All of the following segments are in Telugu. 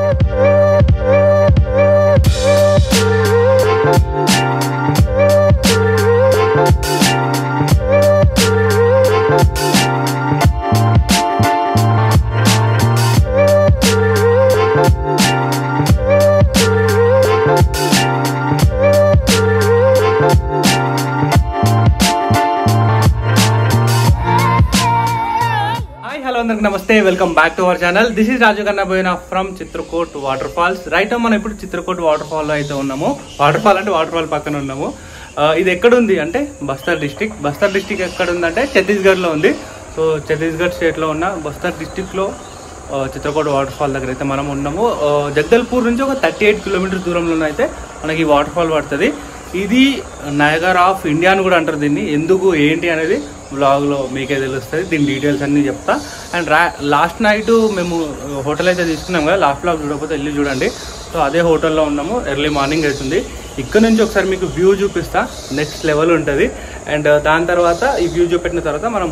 హాయ్ హలో అందరికి నమస్తే welcome back to our channel this is Raju Kannaboina from Chitrakote water falls right మనం ఇప్పుడు చిత్రకోట్ వాటర్ ఫాల్ లో అయితే ఉన్నాము వాటర్ ఫాల్ అంటే వాటర్ ఫాల్ పక్కన ఉన్నాము ఆ, ఇది ఎక్కడ ఉంది అంటే బస్తర్ డిస్టిక్ బస్తర్ డిస్టిక్ ఎక్కడ ఉందంటే ఛత్తీస్గఢ్ లో ఉంది సో ఛత్తీస్గఢ్ స్టేట్ లో ఉన్న బస్తర్ డిస్టిక్ లో ఆ, చిత్రకోట వాటర్ ఫాల్ దగ్గర అయితే మనం ఉన్నాము ఆ, జగదల్పూర్ నుంచి ఒక థర్టీ ఎయిట్ కిలోమీటర్ దూరంలో అయితే మనకి ఈ వాటర్ ఫాల్ పడుతుంది ఇది నయగర్ ఆఫ్ ఇండియా అని కూడా అంటారు దీన్ని ఎందుకు ఏంటి అనేది బ్లాగ్లో మీకే తెలుస్తుంది దీని డీటెయిల్స్ అన్నీ చెప్తా అండ్ రా లాస్ట్ నైట్ మేము హోటల్ అయితే తీసుకున్నాం కదా లాస్ట్ బ్లాగ్ చూడకపోతే వెళ్ళి చూడండి సో అదే హోటల్లో ఉన్నాము ఎర్లీ మార్నింగ్ అవుతుంది ఇక్కడ నుంచి ఒకసారి మీకు వ్యూ చూపిస్తా నెక్స్ట్ లెవెల్ ఉంటుంది అండ్ దాని తర్వాత ఈ వ్యూ చూపెట్టిన తర్వాత మనం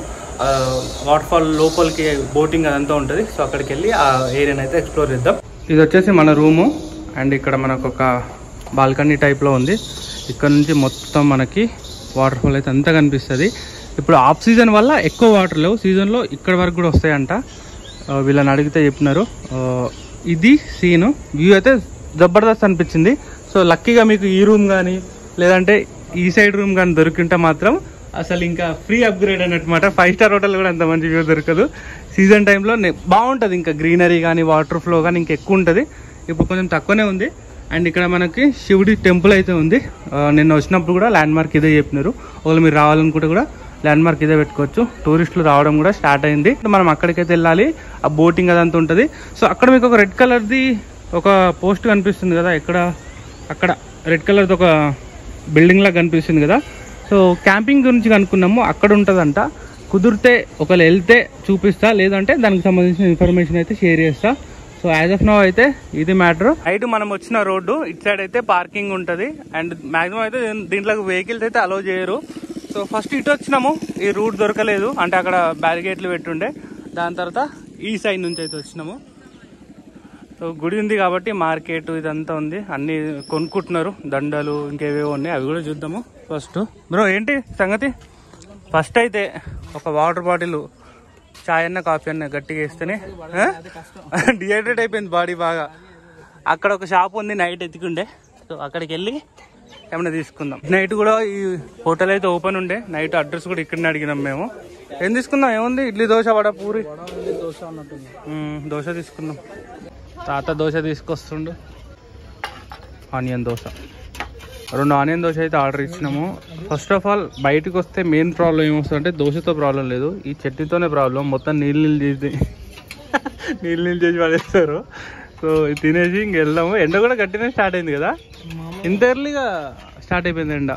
వాటర్ ఫాల్ లోపలికి బోటింగ్ అదంతా ఉంటుంది సో అక్కడికి వెళ్ళి ఆ ఏరియాని అయితే ఎక్స్ప్లోర్ చేద్దాం ఇది వచ్చేసి మన రూము అండ్ ఇక్కడ మనకు ఒక బాల్కనీ టైప్లో ఉంది ఇక్కడ నుంచి మొత్తం మనకి వాటర్ ఫాల్ అయితే అంతా కనిపిస్తుంది ఇప్పుడు ఆఫ్ సీజన్ వల్ల ఎక్కువ వాటర్ లేవు సీజన్లో ఇక్కడ వరకు కూడా వస్తాయంట ఆ, వీళ్ళని అడిగితే చెప్పినారు ఆ, ఇది సీను వ్యూ అయితే జబర్దస్త్ అనిపించింది సో లక్కీగా మీకు ఈ రూమ్ కానీ లేదంటే ఈ సైడ్ రూమ్ కానీ దొరికింటే మాత్రం అసలు ఇంకా ఫ్రీ అప్గ్రేడ్ అన్నమాట ఫైవ్ స్టార్ హోటల్ కూడా అంత మంచి వ్యూ దొరకదు సీజన్ టైంలో బాగుంటుంది ఇంకా గ్రీనరీ కానీ వాటర్ ఫ్లో కానీ ఇంకా ఎక్కువ ఉంటుంది ఇప్పుడు కొంచెం తక్కువనే ఉంది అండ్ ఇక్కడ మనకి శివుడి టెంపుల్ అయితే ఉంది ఆ, నిన్న వచ్చినప్పుడు కూడా ల్యాండ్ మార్క్ ఇదే చెప్పినారు ఒకవేళ మీరు రావాలనుకుంటే కూడా ల్యాండ్ మార్క్ ఇదే పెట్టుకోవచ్చు టూరిస్టులు రావడం కూడా స్టార్ట్ అయింది మనం అక్కడికైతే వెళ్ళాలి ఆ బోటింగ్ అదంతా ఉంటుంది సో అక్కడ మీకు ఒక రెడ్ కలర్ది ఒక పోస్ట్ కనిపిస్తుంది కదా ఎక్కడ అక్కడ రెడ్ కలర్ది ఒక బిల్డింగ్ లాగా కనిపిస్తుంది కదా సో క్యాంపింగ్ గురించి కనుక్కున్నాము అక్కడ ఉంటుందంట కుదిరితే ఒకవేళ వెళ్తే చూపిస్తా లేదంటే దానికి సంబంధించిన ఇన్ఫర్మేషన్ అయితే షేర్ చేస్తా సో యాజ్ ఆఫ్ నో అయితే ఇది మ్యాటర్ నైట్ మనం వచ్చిన రోడ్డు ఇటు సైడ్ అయితే పార్కింగ్ ఉంటుంది అండ్ మాక్సిమం అయితే దీన్- దీంట్లోకి వెహికల్స్ అయితే అలౌ చేయరు సో ఫస్ట్ ఇటు వచ్చినాము ఈ రూట్ దొరకలేదు అంటే అక్కడ బ్యారిగేట్లు పెట్టుండే దాని తర్వాత ఈ సైడ్ నుంచి అయితే వచ్చినాము సో గుడి ఉంది కాబట్టి మార్కెట్ ఇదంతా ఉంది అన్ని కొనుక్కుంటున్నారు దండలు ఇంకేవేవో ఉన్నాయి అవి కూడా చూద్దాము ఫస్ట్ బ్రో ఏంటి సంగతి ఫస్ట్ అయితే ఒక వాటర్ బాటిల్ చాయ్ అన్న కాఫీ అన్న గట్టిగా వేస్తేనే డిహైడ్రేట్ అయిపోయింది బాడీ బాగా అక్కడ ఒక షాప్ ఉంది నైట్ ఎత్తుకుండే సో అక్కడికి వెళ్ళి ఏమైనా తీసుకుందాం నైట్ కూడా ఈ హోటల్ అయితే ఓపెన్ ఉండే నైట్ అడ్రస్ కూడా ఇక్కడనే అడిగినాం మేము ఏం తీసుకుందాం ఏముంది ఇడ్లీ దోశ వడ పూరి మ్మ్, దోశ తీసుకుందాం తాత దోశ తీసుకొస్తుండు ఆనియన్ దోశ రెండు ఆనియన్ దోశ అయితే ఆర్డర్ ఇచ్చినాము ఫస్ట్ ఆఫ్ ఆల్ బయటకు వస్తే మెయిన్ ప్రాబ్లం ఏమొస్తుందంటే దోశతో ప్రాబ్లం లేదు ఈ చట్నీతోనే ప్రాబ్లం మొత్తం నీళ్ళు నీళ్ళు చేసి నీళ్ళు నీళ్ళు చేసి పడేస్తారు సో ఇది తినేసి ఇంక వెళ్దాము ఎండ కూడా గట్టినే స్టార్ట్ అయింది కదా ఇంత ఎర్లీగా స్టార్ట్ అయిపోయింది ఎండ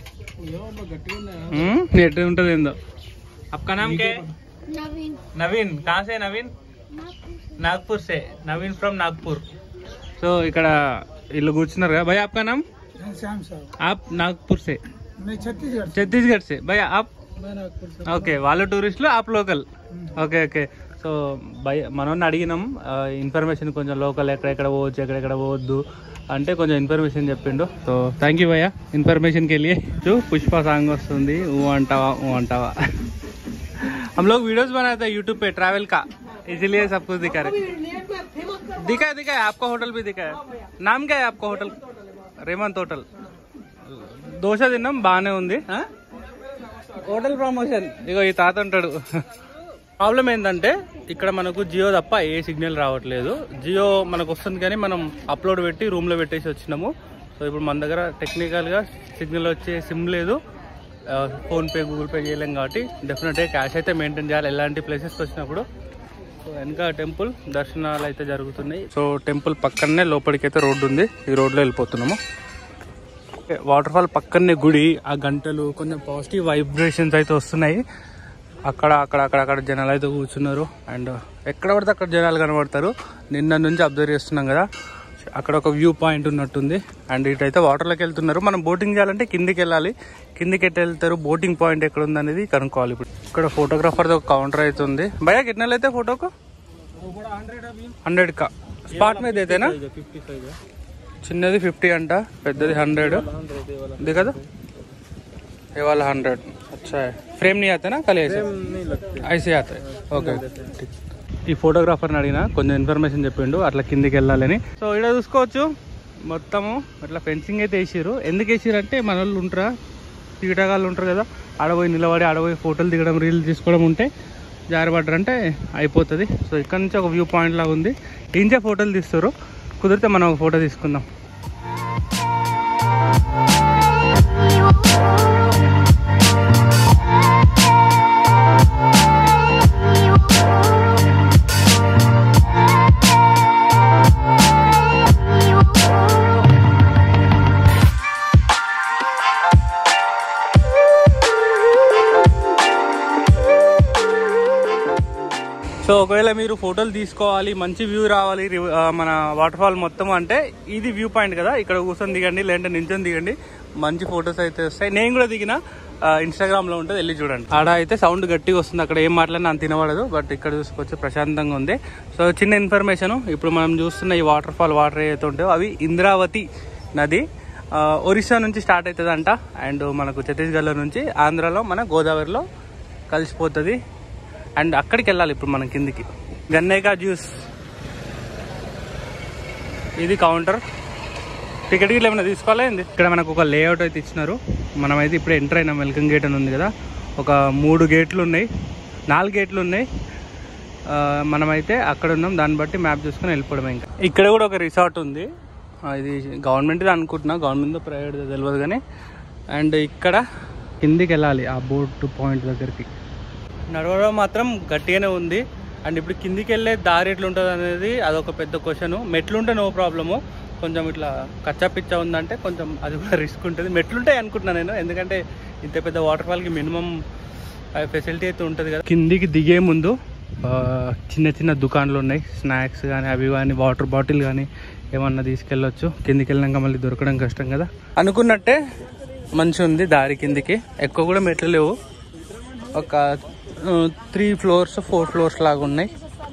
हम्म, ఎట్లా ఉంటుంది ఏందో आपका नाम क्या है नवीन నవీన్ कहाँ से नवीन नागपुर से नवीन फ्रॉम नागपुर సో ఇక్కడ వీళ్ళు కూర్చున్నారు కదా భయ आपका नाम श्याम साहब आप नागपुर से मैं छत्तीसगढ़ छत्तीसगढ़ से भैया आप मैं नागपुर से ఓకే వాళ్ళ టూరిస్టులు ఆప్ లోకల్ ఓకే ఓకే సో భయ మనోని అడిగినాం ఇన్ఫర్మేషన్ కొంచెం లోకల్ ఎక్కడెక్కడ పోవచ్చు ఎక్కడెక్కడ పోవద్దు అంటే కొంచెం ఇన్ఫర్మేషన్ చెప్పిండు సో థ్యాంక్ యూ భయ్య ఇన్ఫర్మేషన్కి వెళ్ళి చూ పుష్ప సాంగ్ వస్తుంది ఊ అంటావా ఊ అంటావా हम लोग वीडियोस बनाते हैं यूट्यूब पे ट्रैवल का इसीलिए सब कुछ दिखा रहे दिखा है दिखा है आपका होटल भी दिखा है नाम क्या है आपका होटल रेमंत होटल దోశ తిన్నాం బాగానే ఉంది ఆ? హోటల్ ప్రమోషన్ ఇగో ఈ తాత ఉంటాడు ప్రాబ్లం ఏంటంటే ఇక్కడ మనకు జియో తప్ప ఏ సిగ్నల్ రావట్లేదు జియో మనకు వస్తుంది కానీ మనం అప్లోడ్ పెట్టి రూమ్ లో పెట్టేసి వచ్చినాము సో ఇప్పుడు మన దగ్గర టెక్నికల్ గా సిగ్నల్ వచ్చే సిమ్ లేదు ఫోన్ పే గూగుల్ పే చేయలేం కాబట్టి డెఫినెట్ గా క్యాష్ అయితే మెయింటైన్ చేయాలి ఎలాంటి ప్లేసెస్కి వచ్చినప్పుడు సో వెనక టెంపుల్ దర్శనాలు అయితే జరుగుతున్నాయి సో టెంపుల్ పక్కనే లోపలికి అయితే రోడ్డు ఉంది ఈ రోడ్లో వెళ్ళిపోతున్నాము వాటర్ ఫాల్ పక్కనే గుడి ఆ గంటలు కొంచెం పాజిటివ్ వైబ్రేషన్స్ అయితే వస్తున్నాయి అక్కడ అక్కడ అక్కడ అక్కడ జనాలు అయితే కూర్చున్నారు అండ్ ఎక్కడ పడితే అక్కడ జనాలు కనబడతారు నిన్న నుంచి అబ్జర్వ్ చేస్తున్నాం కదా అక్కడ ఒక వ్యూ పాయింట్ ఉన్నట్టుంది అండ్ ఇటైతే వాటర్లోకి వెళ్తున్నారు మనం బోటింగ్ చేయాలంటే కిందికి వెళ్ళాలి కిందికి ఎట్టు వెళ్తారు బోటింగ్ పాయింట్ ఎక్కడ ఉంది అనేది కనుక్కోవాలి ఇప్పుడు ఇక్కడ ఫోటోగ్రాఫర్ ఒక కౌంటర్ అయితే ఉంది భయ కిట్నల్ అయితే ఫోటోకు హండ్రెడ్ కా స్పాట్ మీద అయితేనా फिफ्टी फाइव है చిన్నది ఫిఫ్టీ అంట పెద్దది హండ్రెడ్ हंड्रेड ये वाला ఇది కదా ये वाला हंड्रेड अच्छा है फ्रेम नहीं आता ना खाली ऐसे नहीं लगते ఐసీ ఆతాయి ఓకే ఈ ఫోటోగ్రాఫర్ని అడిగిన కొంచెం ఇన్ఫర్మేషన్ చెప్పిండు అట్లా కిందికి వెళ్ళాలని సో ఇక్కడ చూసుకోవచ్చు మొత్తము అట్లా ఫెన్సింగ్ అయితే వేసిర్రు ఎందుకు వేసిర్రు అంటే మన వాళ్ళు ఉంటారా తీటగాళ్ళు ఉంటారు కదా ఆడపోయి నిలబడి ఆడపోయి ఫోటోలు దిగడం రీల్ తీసుకోవడం ఉంటే జారబడ్డారంటే అయిపోతుంది సో ఇక్కడ నుంచి ఒక వ్యూ పాయింట్ లాగా ఉంది ఇంచే ఫోటోలు తీస్తారు కుదిరితే మనం ఒక ఫోటో తీసుకుందాం సో ఒకవేళ మీరు ఫోటోలు తీసుకోవాలి మంచి వ్యూ రావాలి రి- ఆ, మన వాటర్ ఫాల్ మొత్తం అంటే ఇది వ్యూ పాయింట్ కదా ఇక్కడ కూర్చొని దిగండి లేదంటే నించొని దిగండి మంచి ఫొటోస్ అయితే వస్తాయి నేను కూడా దిగిన ఇన్స్టాగ్రామ్ లో ఉంటుంది వెళ్ళి చూడండి ఆడ అయితే సౌండ్ గట్టిగా వస్తుంది అక్కడ ఏం మాట్లాడినా అంత తినబడదు బట్ ఇక్కడ చూసుకోవచ్చు ప్రశాంతంగా ఉంది సో చిన్న ఇన్ఫర్మేషన్ ఇప్పుడు మనం చూస్తున్న ఈ వాటర్ ఫాల్ వాటర్ ఏదైతే ఉంటాయో అవి ఇంద్రావతి నది ఆ, ఒరిస్సా నుంచి స్టార్ట్ అవుతుందంట అండ్ మనకు ఛత్తీస్గఢ్లో నుంచి ఆంధ్రాలో మన గోదావరిలో కలిసిపోతుంది అండ్ అక్కడికి వెళ్ళాలి ఇప్పుడు మనం కిందికి గన్నేకా జ్యూస్ ఇది కౌంటర్ టికెట్ గిట్ల ఏమైనా తీసుకోవాలా ఏంది ఇక్కడ మనకు ఒక లేఅవుట్ అయితే ఇచ్చినారు మనమైతే ఇప్పుడు ఎంటర్ అయినాం వెల్కమ్ గేట్ అని ఉంది కదా ఒక మూడు గేట్లు ఉన్నాయి నాలుగు గేట్లు ఉన్నాయి ఆ, మనమైతే అక్కడ ఉన్నాం దాన్ని బట్టి మ్యాప్ చూసుకొని వెళ్ళిపోవడం ఇంకా ఇక్కడ కూడా ఒక రిసార్ట్ ఉంది ఆ, ఇది గవర్నమెంట్ అనుకుంటున్నా గవర్నమెంట్ ప్రైవేట్ తెలియదు కానీ అండ్ ఇక్కడ కిందికి వెళ్ళాలి ఆ బోట్ పాయింట్ దగ్గరికి నడవడం మాత్రం గట్టిగానే ఉంది అండ్ ఇప్పుడు కిందికి వెళ్ళే దారి ఎట్లా ఉంటుంది అనేది అదొక పెద్ద క్వశ్చన్ మెట్లుంటే నో ప్రాబ్లము కొంచెం ఇట్లా కచ్చా పిచ్చా ఉందంటే కొంచెం అది కూడా రిస్క్ ఉంటుంది మెట్లుంటాయి అనుకుంటున్నాను నేను ఎందుకంటే ఇంత పెద్ద వాటర్ ఫాల్కి మినిమం ఫెసిలిటీ అయితే ఉంటుంది కదా కిందికి దిగే ముందు ఆ, చిన్న చిన్న దుకాణాలు ఉన్నాయి స్నాక్స్ కానీ అవి కానీ వాటర్ బాటిల్ కానీ ఏమన్నా తీసుకెళ్ళొచ్చు కిందికి వెళ్ళినాక మళ్ళీ దొరకడం కష్టం కదా అనుకున్నట్టే మంచి ఉంది దారి కిందికి ఎక్కువ కూడా మెట్లు లేవు ఒక త్రీ ఫ్లోర్స్ ఫోర్ ఫ్లోర్స్ లాగా ఉన్నాయి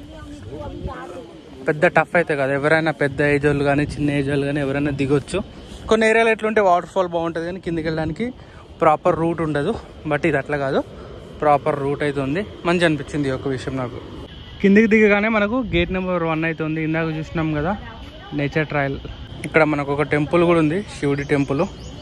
పెద్ద టఫ్ అయితే కదా ఎవరైనా పెద్ద ఏజ్ వాళ్ళు కానీ చిన్న ఏజ్ వాళ్ళు కానీ ఎవరైనా దిగొచ్చు కొన్ని ఏరియాలు ఎట్లుంటే వాటర్ ఫాల్ బాగుంటుంది కానీ కిందికి వెళ్ళడానికి ప్రాపర్ రూట్ ఉండదు బట్ ఇది అట్లా కాదు ప్రాపర్ రూట్ అయితే ఉంది మంచి అనిపించింది ఈ ఒక విషయం నాకు కిందికి దిగగానే మనకు గేట్ నెంబర్ వన్ అయితే ఉంది ఇందాక చూసినాం కదా నేచర్ ట్రయల్ ఇక్కడ మనకు ఒక టెంపుల్ కూడా ఉంది శివుడి టెంపుల్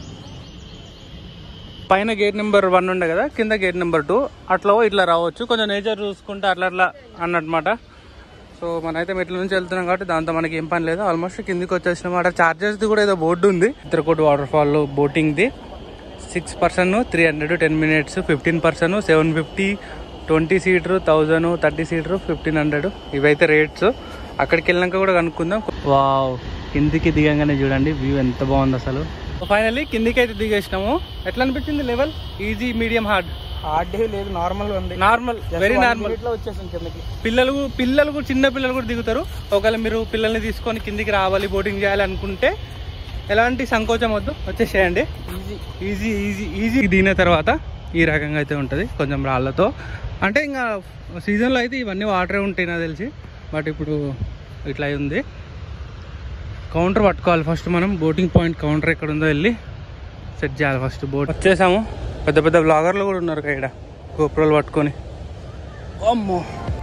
పైన గేట్ నెంబర్ వన్ ఉండే కదా కింద గేట్ నెంబర్ టూ అట్లా ఇట్లా రావచ్చు కొంచెం నేచర్ చూసుకుంటే అట్లా అట్లా అన్నమాట సో మనైతే మెట్ల నుంచి వెళ్తున్నాం కాబట్టి దాంతో మనకి ఏం పని లేదు ఆల్మోస్ట్ కిందికి వచ్చేసినాం అక్కడ చార్జెస్ది కూడా ఏదో బోర్డు ఉంది చిత్రకూట వాటర్ ఫాల్ బోటింగ్ది six person three hundred ten minutes fifteen person seven fifty twenty seater thousand thirty seater fifteen hundred ఇవైతే రేట్స్ అక్కడికి వెళ్ళాక కూడా కనుక్కుందాం వావ్ కిందికి దిగంగానే చూడండి వ్యూ ఎంత బాగుంది అసలు ఫైనల్లీ కిందికి అయితే దిగేసినాము ఎట్లా అనిపించింది level easy medium hard hard డే లేదు నార్మల్ గా ఉంది నార్మల్ వెరీ నార్మల్ ఇట్లా వచ్చేసాం కిందకి పిల్లలు పిల్లలు కూడా చిన్న పిల్లలు కూడా దిగుతారు ఒకవేళ మీరు పిల్లల్ని తీసుకొని కిందికి రావాలి బోటింగ్ చేయాలి అనుకుంటే ఎలాంటి సంకోచం వద్దు వచ్చేసేయండి ఈజీ ఈజీ ఈజీ ఈజీ దిగిన తర్వాత ఈ రకంగా అయితే ఉంటుంది కొంచెం రాళ్ళతో అంటే ఇంకా సీజన్లో అయితే ఇవన్నీ వాటరే ఉంటాయి నాకు తెలిసి బట్ ఇప్పుడు ఇట్లా ఉంది కౌంటర్ పట్టుకోవాలి ఫస్ట్ మనం బోటింగ్ పాయింట్ కౌంటర్ ఎక్కడ ఉందో వెళ్ళి సెట్ చేయాలి ఫస్ట్ బోట్ వచ్చేసాము పెద్ద పెద్ద బ్లాగర్లు కూడా ఉన్నారు ఇక్కడ గోపురాలు పట్టుకొని అమ్మో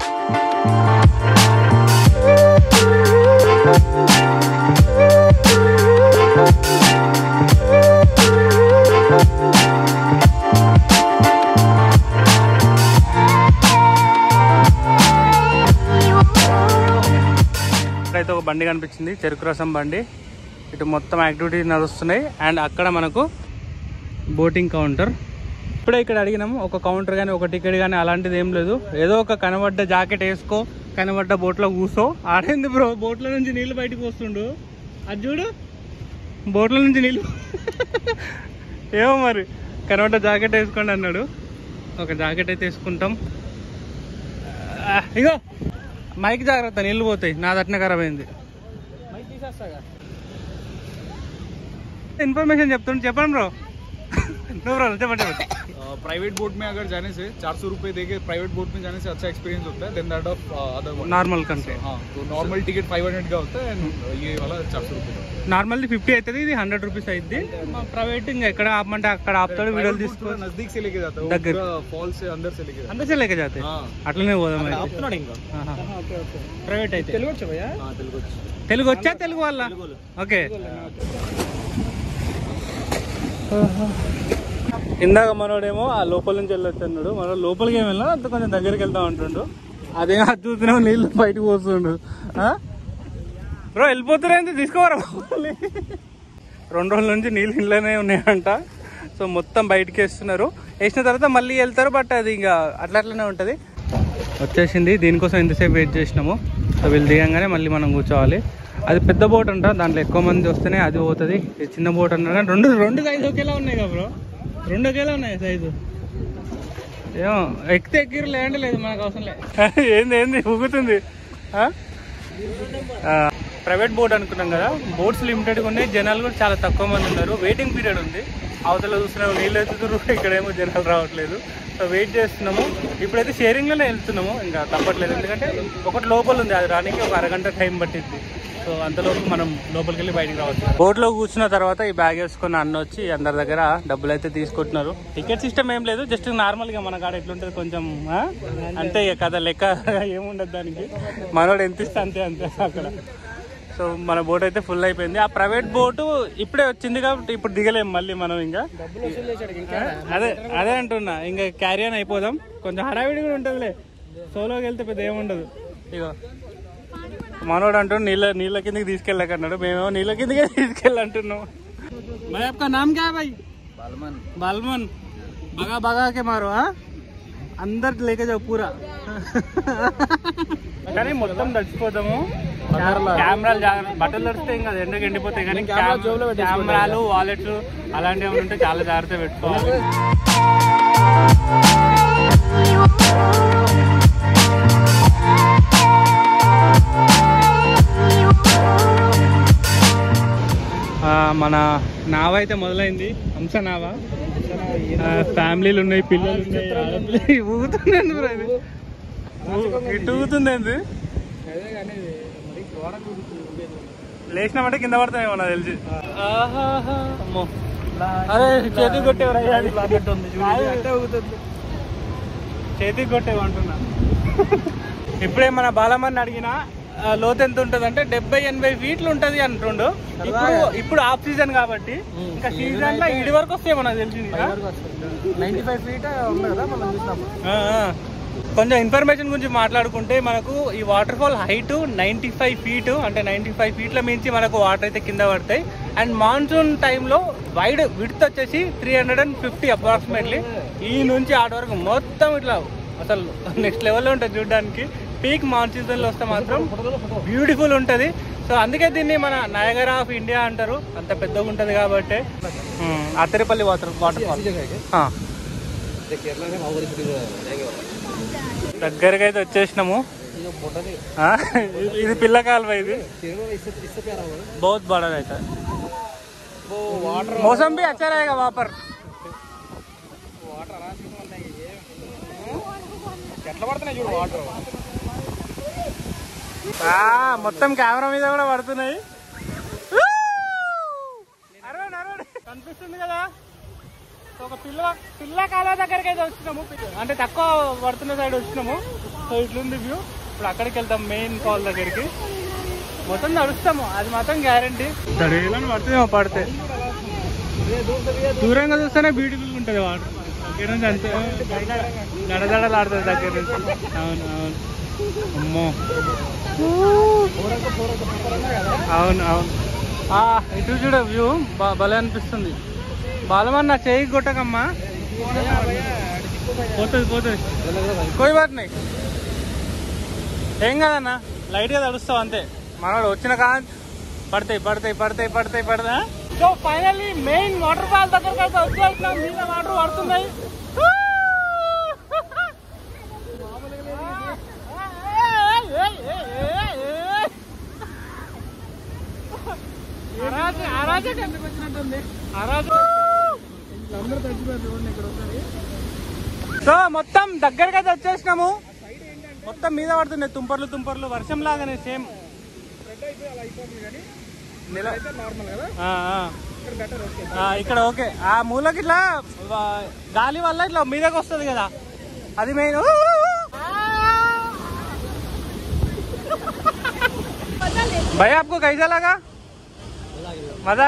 ఇక్కడైతే ఒక బండి కనిపించింది చెరుకు రసం బండి ఇటు మొత్తం యాక్టివిటీస్ నడుస్తున్నాయి అండ్ అక్కడ మనకు బోటింగ్ కౌంటర్ ఇప్పుడే ఇక్కడ అడిగినాము ఒక కౌంటర్ కానీ ఒక టికెట్ కానీ అలాంటిది ఏం లేదు ఏదో ఒక కనబడ్డ జాకెట్ వేసుకో కనబడ్డ బోట్లో కూసో ఆడేంది బ్రో బోట్ల నుంచి నీళ్ళు బయటకు వస్తుండు అది చూడు బోట్ల నుంచి నీళ్ళు ఏమో మరి కనబడ్డ జాకెట్ వేసుకోండి అన్నాడు ఒక జాకెట్ అయితే వేసుకుంటాం ఆ, ఇగో మైక్ జాగ్రత్త నీళ్ళు పోతాయి నా దట్నే ఖరాబ్ అయింది మైక్ తీసేస్తాగా ఇన్ఫర్మేషన్ చెప్తుండే చెప్పండి బ్రో नो प्रॉब्लम చెప్పండి చెప్పండి प्राइवेट बोट में अगर जाने से चार सौ रुपये देके प्राइवेट बोट में जाने से अच्छा एक्सपीरियंस होता है then that of other one normal కంటే हाँ तो नॉर्मल टिकट फाइव हंड्रेड का होता है एंड ये वाला चार सौ रुपये నార్మల్ది ఫిఫ్టీ అవుతుంది ఇది హండ్రెడ్ రూపీస్ అయింది ప్రైవేట్ ఇంకా ఎక్కడ ఆపమంటే అక్కడ ఆపుతాడు వీడియోలు पूरा తీసుకో नजदीक से लेके जाता है वो दग्गर। पूरा फॉल से अंदर से लेके जाता అందసే లేక జాతే है हाँ అట్లనే పోదాం అయితే ఆపుతున్నాడు ఇంకా ప్రైవేట్ అయితే తెలుగు వచ్చా భయ్యా తెలుగు వచ్చు తెలుగు వచ్చా తెలుగు వాళ్ళ ఓకే ఇందాక మనోడేమో ఆ లోపల నుంచి వెళ్ళొచ్చు అన్నాడు మన లోపలికి ఏమి వెళ్ళినా అంత కొంచెం దగ్గరికి వెళ్తా ఉంటుండు అదేమో అది చూస్తున్నావు నీళ్ళు బయటకు పోతుండు బ్రో వెళ్ళిపోతున్నాయంటే తీసుకోవరా లోపలి. రెండు రోజుల నుంచి నీళ్ళు ఇంట్లోనే ఉన్నాయంట సో మొత్తం బయటకి వేస్తున్నారు వేసిన తర్వాత మళ్ళీ వెళ్తారు బట్ అది ఇంకా అట్లా అట్లనే ఉంటుంది వచ్చేసింది దీనికోసం ఎంతసేపు వెయిట్ చేసినాము సో వీళ్ళు దిగంగానే మళ్ళీ మనం కూర్చోవాలి అది పెద్ద బోట్ అంట దాంట్లో ఎక్కువ మంది వస్తేనే అది పోతుంది ఇది చిన్న బోట్ అన్నారు కానీ రెండు రెండు సైజు ఒకేలా ఉన్నాయి కదా బ్రో రెండు ఒకేలా ఉన్నాయి సైజు ఏమో ఎక్కితే ఎక్కిరు లేదంటే లేదు మనకు అవసరం లేదు ఏంది ఏంది ఊగుతుంది ప్రైవేట్ బోట్ అనుకున్నాం కదా బోట్స్ లిమిటెడ్గా ఉన్నాయి జనాలు కూడా చాలా తక్కువ మంది ఉన్నారు వెయిటింగ్ పీరియడ్ ఉంది అవతల చూస్తున్నాము నీళ్ళు ఎత్తుతున్నారు ఇక్కడేమో జనాలు రావట్లేదు సో వెయిట్ చేస్తున్నాము ఇప్పుడైతే షేరింగ్లోనే వెళ్తున్నాము ఇంకా తప్పట్లేదు ఎందుకంటే ఒకటి లోపల ఉంది అది రానికి ఒక అరగంట టైం పట్టింది సో అంతలోపు మనం లోపలికి వెళ్ళి బయటికి రావచ్చు బోట్లో కూర్చున్న తర్వాత ఈ బ్యాగ్ వేసుకున్న అన్న వచ్చి అందరి దగ్గర డబ్బులు అయితే తీసుకుంటున్నారు టికెట్ సిస్టమ్ ఏం లేదు జస్ట్ నార్మల్గా మన కాడ ఎట్లుంటుంది కొంచెం ఆ? అంతే ఇక కథ లెక్క ఏముండదు దానికి మనోడు ఎంత ఇస్తే అంతే అంతే అక్కడ సో మన బోట్ అయితే ఫుల్ అయిపోయింది ఆ ప్రైవేట్ బోటు ఇప్పుడే వచ్చింది కాబట్టి ఇప్పుడు దిగలేం మళ్ళీ మనం ఇంకా అదే అదే అంటున్నా ఇంకా క్యారియర్ అయిపోదాం కొంచెం హడావిడి కూడా ఉంటుందిలే సోలోకి వెళ్తే పెద్ద ఏముండదు ఇగో మనోడు అంటూ నీళ్ళ నీళ్ళ కిందకి తీసుకెళ్ళకన్నాడు మేమేమో నీళ్ళ కిందకే తీసుకెళ్ళంటున్నాం भाई आपका नाम क्या है भाई बालमन बालमन भगा भगा के मारो हाँ అందరు లేక జావు పూరా కానీ మొత్తం తడిచిపోతాము కెమెరాలు జాగ్రత్త బట్టలు తడిస్తే ఇంకా ఎండకి ఎండిపోతాయి కానీ కెమెరా జోబులో పెట్టేసుకోవాలి. కెమెరాలు వాలెట్స్ అలాంటివి ఏమైనా ఉంటే చాలా జాగ్రత్త పెట్టుకోవాలి ఆ, మన నావ అయితే మొదలైంది హంస నావ ఆ, ఫ్యామిలీలు ఉన్నాయి పిల్లలు ఉన్నాయి ఆడపిల్లలు. ఊగుతుందండి బ్రో ఇది ఊ- ఇటు ఊగుతుంది ఏంది అదే కానీ మరి ఘోరంగా ఉడుకుతుంది. లేచినామంటే కింద పడతామేమో నాకు తెలిసి ఆహాహా. అమ్మో అరే చేతికి కొట్టేవరా అంటే ఊగుతుంది. చేతికి కొట్టేవి అంటున్నా ఇప్పుడే మన బాలమ్మని అడిగిన ఆ, లోతు ఎంత ఉంటుంది అంటే డెబ్బై ఎనభై ఫీట్లు ఉంటది అంటుండు ఇప్పుడు ఇప్పుడు ఆఫ్ సీజన్ కాబట్టి ఇంకా సీజన్ లో ఇడి వరకు వస్తాయి మనకు తెలిసింది ఆ? నైన్టీ ఫైవ్ ఫీట్ ఉంది కదా మనం చూసినాము ఆ, ఆ. కొంచెం ఇన్ఫర్మేషన్ గురించి మాట్లాడుకుంటే మనకు ఈ water fall height ninety five feet అంటే నైంటీ ఫైవ్ ఫీట్ల మించి మనకు వాటర్ అయితే కింద పడతాయి అండ్ మాన్సూన్ టైంలో వైడ్ విడ్త్ వచ్చేసి three hundred and fifty approximately ఈ నుంచి ఆట వరకు మొత్తం ఇట్లా అసలు నెక్స్ట్ లెవెల్లో ఉంటుంది చూడడానికి పీక్ మాన్సూన్ లో వస్తే మాత్రం బ్యూటిఫుల్ ఉంటుంది సో అందుకే దీన్ని మన నయగరా ఆఫ్ ఇండియా అంటారు అంత పెద్దగా ఉంటుంది కాబట్టి ఉమ్, అత్తరిపల్లి వాటర్ వాటర్ ఫాల్ ఆ. దగ్గరకి అయితే వచ్చేసినాము ఆ? ఇది పిల్ల కాలువ ఇది बहुत बड़ा रहता है मौसम भी अच्छा रहेगा वहाँ पर ఎట్లా పడుతున్నాయి చూడు వాటర్ ఆ, మొత్తం కెమెరా మీద కూడా పడుతున్నాయి అరవండి, అరవండి. కనిపిస్తుంది కదా సో ఒక పిల్ల పిల్ల కాలువ దగ్గరికి అయితే వచ్చినాము అంటే తక్కువ పడుతున్న సైడ్ వచ్చినాము సో ఇట్లుంది వ్యూ ఇప్పుడు అక్కడికి వెళ్తాం మెయిన్ కాల్ దగ్గరికి మొత్తం నడుస్తాము అది మాత్రం గ్యారంటీ తడిలో పడుతుందేమో పడితే దూరంగా చూస్తేనే బ్యూటిఫుల్ ఉంటుంది వాటర్ దగ్గర నుంచి అంతే దడదడలాడుతుంది దగ్గర నుంచి అవును అవును అమ్మో అవును అవును ఆ, ఇటు చూడ వ్యూ బా- భలే అనిపిస్తుంది బాలమన్న చేయి కొట్టకమ్మా పోతుంది పోతుంది కోయి బాట్ నై ఏం కాదన్నా లైట్ గా తడుస్తావు అంతే మనోడు వచ్చిన కా పడతాయి పడతాయి పడతాయి పడతాయి పడదా so finally main water fall దగ్గరకు అయితే వచ్చేసినాం మీద వాటర్ పడుతున్నాయి అరాజ అరాజక ఎందుకు వచ్చినట్టుంది అరాజ అందరూ తగ్గిపోయారు చూడండి ఇక్కడ ఒకసారి సో మొత్తం దగ్గరగా అయితే వచ్చేసినాము మొత్తం మీద పడుతున్నాయి తుంపర్లు తుంపర్లు వర్షం లాగానే సేమ్ రెడ్ అయిపోయి అలా అయిపోతుంది కానీ నెల అయితే నార్మల్ కదా ఆ, ఆ. ఇక్కడ బెటర్ ఓకే ఆ, ఇక్కడ ఓకే ఆ మూలకి ఇట్లా వా- గాలి వల్ల ఇట్లా మీదకి వస్తుంది కదా అది మెయిన్ భయ आपको कैसा लगा మజా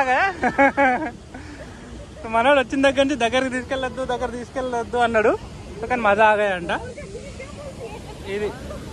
మనోడు వచ్చిన దగ్గర నుంచి దగ్గరికి తీసుకెళ్ళొద్దు దగ్గర తీసుకెళ్ళొద్దు అన్నాడు కానీ మజా ఆగాయంట ఇది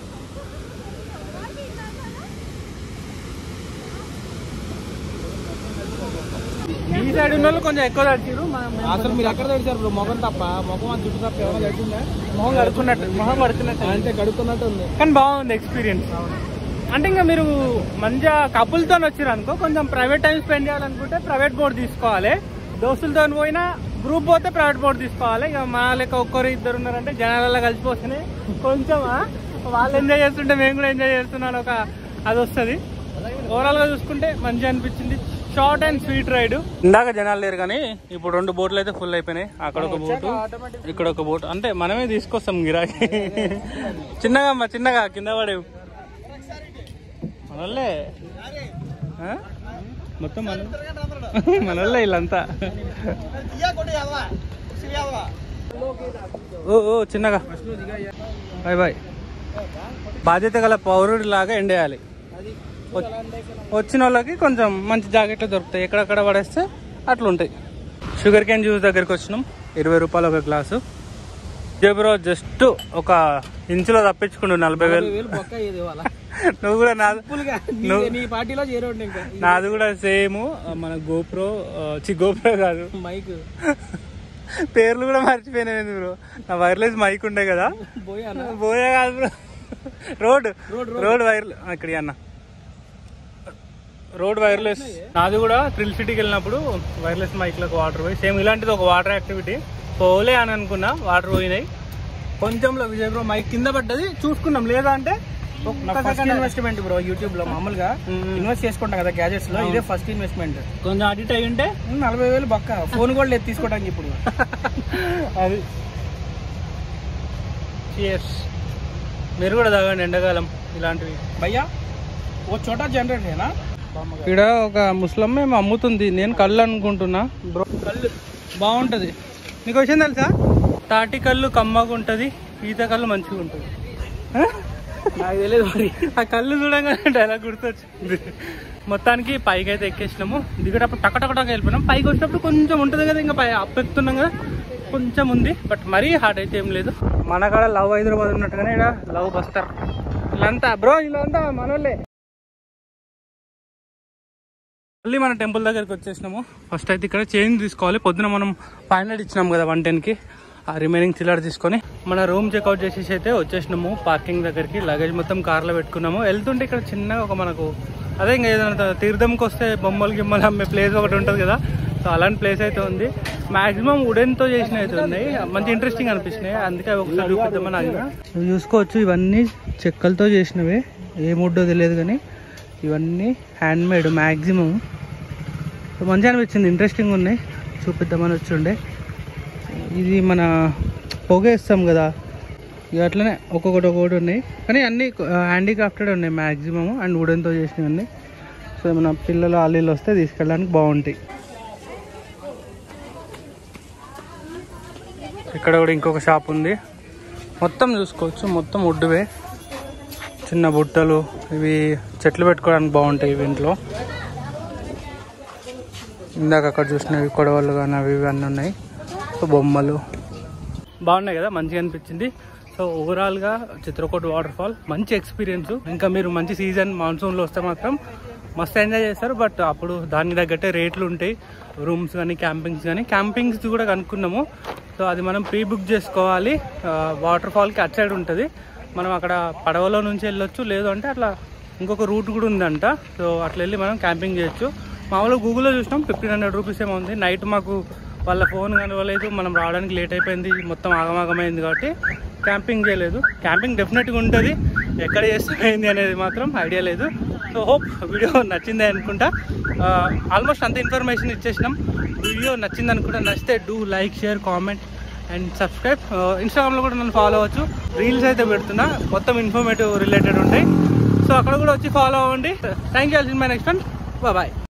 ఈ సైడ్ ఉన్న వాళ్ళు కొంచెం ఎక్కువ తడిచిరు అసలు మీరు ఎక్కడ తెచ్చారు బ్రో మొగం తప్ప మొగం అది చుట్టూ తప్ప ఎవరైనా తెచ్చిందా మొహం కడుక్కున్నట్టు మొహం కడుక్కున్నట్టు అంటే కడుక్కున్నట్టు ఉంది కానీ బాగుంది ఎక్స్పీరియన్స్ అంటే ఇంకా మీరు మంచిగా కపుల్తో వచ్చారు అనుకో కొంచెం ప్రైవేట్ టైం స్పెండ్ చేయాలనుకుంటే ప్రైవేట్ బోర్డ్ తీసుకోవాలి దోస్తులతో పోయినా గ్రూప్ పోతే ప్రైవేట్ బోర్డ్ తీసుకోవాలి ఇక మా లెక్క ఒక్కరు ఇద్దరు ఉన్నారంటే జనాలలో కలిసిపోతేనే కొంచెం ఆ, వాళ్ళు ఎంజాయ్ చేస్తుంటే మేము కూడా ఎంజాయ్ చేస్తున్నాను ఒక అది వస్తుంది ఓవరాల్ గా చూసుకుంటే మంచిగా అనిపించింది షార్ట్ అండ్ స్వీట్ రైడ్ ఇందాక జనాలు లేరు కానీ ఇప్పుడు రెండు బోట్లు అయితే ఫుల్ అయిపోయినాయి అక్కడ ఒక బోటు ఇక్కడ ఒక బోట్ అంటే మనమే తీసుకొస్తాం గిరాకీ చిన్నగా అమ్మా చిన్నగా కింద పడేవు మనోళ్ళే ఆ? మొత్తం మన మనోళ్ళే వీళ్ళంతా ఓ ఓ చిన్నగా బాయ్ బాయ్ బాధ్యత గల పౌరుడి లాగా ఎండేయాలి వ- వచ్చిన వాళ్ళకి కొంచెం మంచి జాకెట్లు దొరుకుతాయి ఎక్కడెక్కడ పడేస్తే అట్లుంటాయి షుగర్ క్యాన్ జ్యూస్ దగ్గరికి వచ్చినాం ఇరవై రూపాయలు ఒక గ్లాసు జబ్రో జస్ట్ ఒక ఇంచులో తప్పించుకుండు నలభై వేలు వేలు బొక్క ఇది వాళ్ళ నువ్వు కూడా నాది సింపుల్గా నువ్వు- నీ పార్టీలో చేరండి ఇంకా నాది కూడా సేమ్ మన గోప్రో చి గోప్రో కాదు మైక్ పేర్లు కూడా మర్చిపోయినా బ్రో నా వైర్లెస్ మైక్ ఉండే కదా పోయానా పోయే కాదు bro road road, road wire ఇక్కడ అన్న రోడ్ వైర్లెస్ నాది కూడా థ్రిల్ సిటీకి వెళ్ళినప్పుడు వైర్లెస్ మైక్లకు వాటర్ పోయి సేమ్ ఇలాంటిది ఒక వాటర్ యాక్టివిటీ పోలే అని అనుకున్నా వాటర్ పోయినాయి కొంచెంలో విజయ్ బ్రో మైక్ కింద పడ్డది చూసుకున్నాం లేదా అంటే ఒక్క first second investment bro YouTube లో మామూలుగా మ్మ్. ఇన్వెస్ట్ చేసుకుంటాం కదా గ్యాజెట్స్ లో ఇదే ఫస్ట్ ఇన్వెస్ట్మెంట్ కొంచెం అడిట్ అయి ఉంటే నలభై వేలు బక్క ఫోన్ కూడా లేదు తీసుకోవడానికి ఇప్పుడు అది చియర్స్ మీరు కూడా తాగండి ఎండాకాలం ఇలాంటివి భయ్యా ఓ చోటా జనరేట్ హేనా ఇక్కడ ఒక ముస్లిం మేము అమ్ముతుంది నేను కళ్ళు అనుకుంటున్నా బ్రో కళ్ళు బాగుంటది నీకు విషయం తెలుసా తాటి కళ్ళు కమ్మగా ఉంటది ఈత కళ్ళు మంచిగా ఉంటుంది ఆ? నాకు తెలియదు మరి ఆ కళ్ళు చూడంగానే డైలాగ్ గుర్తొచ్చింది మొత్తానికి పైకి అయితే ఎక్కేసినాము దిగేటప్పుడు టక టక టక వెళ్ళిపోయినాం పైకి వచ్చినప్పుడు కొంచెం ఉంటుంది కదా ఇంకా పై అప్పెక్కుతున్నాం కదా కొంచెం ఉంది బట్ మరీ హార్డ్ అయితే ఏం లేదు మన కాడ లవ్ హైదరాబాద్ ఉన్నట్టుగానే ఇక్కడ లవ్ బస్తర్ వీళ్ళంతా బ్రో వీళ్ళంతా మనోళ్ళే మళ్ళీ మన టెంపుల్ దగ్గరికి వచ్చేసినాము ఫస్ట్ అయితే ఇక్కడ చేంజ్ తీసుకోవాలి పొద్దున మనం ఫైవ్ హండ్రెడ్ ఇచ్చినాం కదా వన్ టెన్కి ఆ రిమైనింగ్ చిల్లర తీసుకొని మన రూమ్ చెక్అవుట్ చేసేసి అయితే వచ్చేసినాము పార్కింగ్ దగ్గరికి లగేజ్ మొత్తం కార్లో పెట్టుకున్నాము వెళ్తుంటే ఇక్కడ చిన్నగా ఒక మనకు అదే ఇంకా ఏదైనా తీర్థంకి వస్తే బొమ్మలు గిమ్మలు అమ్మే ప్లేస్ ఒకటి ఉంటుంది కదా సో అలాంటి ప్లేస్ అయితే ఉంది మాక్సిమం వుడెన్తో చేసిన అయితే ఉన్నాయి మంచి ఇంట్రెస్టింగ్ అనిపిస్తున్నాయి అందుకే అవి ఒకసారి చూపిద్దామని ఆగిన చూసుకోవచ్చు ఇవన్నీ చెక్కలతో చేసినవే ఏ ముడ్డో తెలియదు కానీ ఇవన్నీ హ్యాండ్ మేడ్ మ్యాక్సిమం మంచిగా అనిపించింది ఇంట్రెస్టింగ్ ఉన్నాయి చూపిద్దామని వచ్చి ఉండే ఇది మన పొగేస్తాం కదా ఇక అట్లనే ఒక్కొక్కటి ఒక్కొక్కటి ఉన్నాయి కానీ అన్ని హ్యాండీక్రాఫ్టెడ్ ఉన్నాయి మ్యాక్సిమం అండ్ వుడెన్తో చేసినవి ఉన్నాయి సో మన పిల్లలు ఆలీలు వస్తే తీసుకెళ్ళడానికి బాగుంటాయి ఇక్కడ కూడా ఇంకొక షాప్ ఉంది మొత్తం చూసుకోవచ్చు మొత్తం వుడ్వే చిన్న బుట్టలు ఇవి చెట్లు పెట్టుకోవడానికి బాగుంటాయి ఇవి ఇంట్లో ఇందాక అక్కడ చూసినవి కొడవలు కానీ అవి ఇవి అన్నీ ఉన్నాయి సో బొమ్మలు బాగున్నాయి కదా మంచిగా అనిపించింది సో ఓవరాల్గా చిత్రకూట వాటర్ ఫాల్ మంచి ఎక్స్పీరియన్స్ ఇంకా మీరు మంచి సీజన్ మాన్సూన్లో వస్తే మాత్రం మస్తు ఎంజాయ్ చేస్తారు బట్ అప్పుడు దానికి తగ్గట్టే రేట్లు ఉంటాయి రూమ్స్ కానీ క్యాంపింగ్స్ కానీ క్యాంపింగ్స్ కూడా కనుక్కున్నాము సో అది మనం ప్రీ బుక్ చేసుకోవాలి వాటర్ ఫాల్కి అటు సైడ్ ఉంటుంది మనం అక్కడ పడవలో నుంచి వెళ్ళొచ్చు లేదు అంటే అట్లా ఇంకొక రూట్ కూడా ఉందంట సో అట్లా వెళ్ళి మనం క్యాంపింగ్ చేయొచ్చు మామూలుగా గూగుల్లో చూసినాం ఫిఫ్టీన్ హండ్రెడ్ రూపీస్ ఏమో ఉంది నైట్ మాకు వాళ్ళ ఫోన్ కలవలేదు మనం రావడానికి లేట్ అయిపోయింది మొత్తం ఆగమాగమైంది కాబట్టి క్యాంపింగ్ చేయలేదు క్యాంపింగ్ డెఫినెట్గా ఉంటుంది ఎక్కడ చేస్తామైంది అనేది మాత్రం ఐడియా లేదు సో హోప్ వీడియో నచ్చిందే అనుకుంటా ఆల్మోస్ట్ అంత ఇన్ఫర్మేషన్ ఇచ్చేసినాం వీడియో నచ్చింది అనుకుంటా నచ్చితే do like share comment and subscribe ఇన్స్టాగ్రామ్లో కూడా నన్ను ఫాలో అవ్వచ్చు రీల్స్ అయితే పెడుతున్నా మొత్తం ఇన్ఫర్మేటివ్ రిలేటెడ్ ఉంటాయి సో అక్కడ కూడా వచ్చి ఫాలో అవ్వండి thank you my next one bye